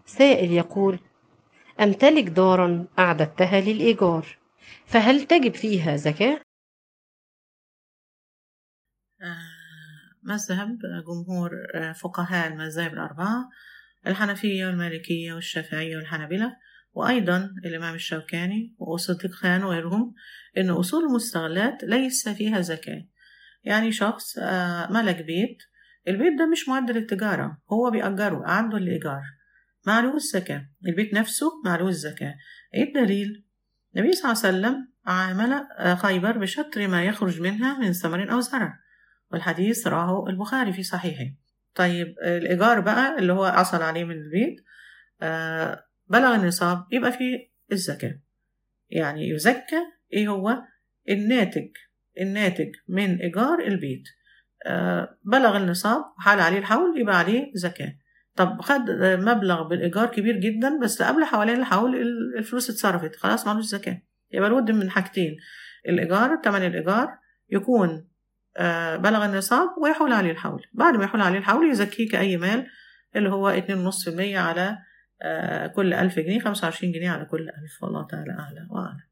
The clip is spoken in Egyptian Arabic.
سائل يقول أمتلك دارا أعددتها للإيجار فهل تجب فيها زكاة؟ مذهب جمهور فقهاء المذاهب الأربعة الحنفية والمالكية والشافعية والحنابلة وأيضا الإمام الشوكاني وصديق خان وغيرهم إن أصول المستغلات ليس فيها زكاة يعني شخص ملك بيت البيت ده مش معد للتجارة هو بيأجره عنده الإيجار معلوش زكاة البيت نفسه معلوش زكاة إيه الدليل؟ النبي صلى الله عليه وسلم عامل خيبر بشطر ما يخرج منها من ثمر أو زرع والحديث رواه البخاري في صحيحه طيب الإيجار بقى اللي هو حصل عليه من البيت آه بلغ النصاب يبقى فيه الزكاة يعني يزكى إيه هو الناتج الناتج من إيجار البيت آه بلغ النصاب وحال عليه الحول يبقى عليه زكاة طب خد مبلغ بالإيجار كبير جدا بس قبل حوالين الحول الفلوس اتصرفت خلاص معلوش زكاة يبقى لابد من حاجتين الإيجار تمن الإيجار يكون آه بلغ النصاب ويحول عليه الحول بعد ما يحول عليه الحول يزكيه كأي مال اللي هو 2.5% على آه كل ألف جنيه 25 جنيه على كل ألف والله تعالى أعلى وأعلم